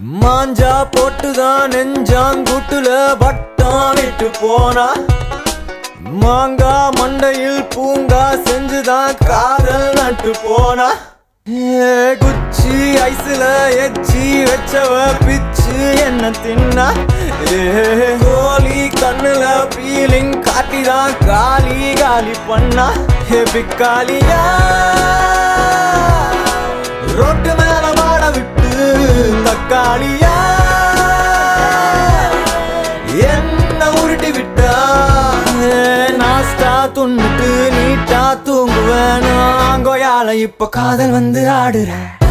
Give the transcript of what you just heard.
மாஞ்சா போட்டுதான் நெஞ்சாங்குட்டுல பட்டம் விட்டு போனா மாங்கா மண்டையில் பூங்கா செஞ்சுதான் காதல் நட்டு போனா ஏ, குச்சி ஐஸ்ல எச்சி வச்சவ பிச்சு என்ன தின்னா ஏ, கோலி கண்ணுல பீலிங் காட்டிதான் காலி காலி பண்ணா ஏ பிக்காலியா ரோட்டு மேல மாட விட்டு தக்காளியா என்ன உருட்டி விட்டா நாஸ்டா துண்ணுட்டு நீட்டா தூங்குவேன் நாங்கோயால இப்ப காதல் வந்து ஆடுறேன்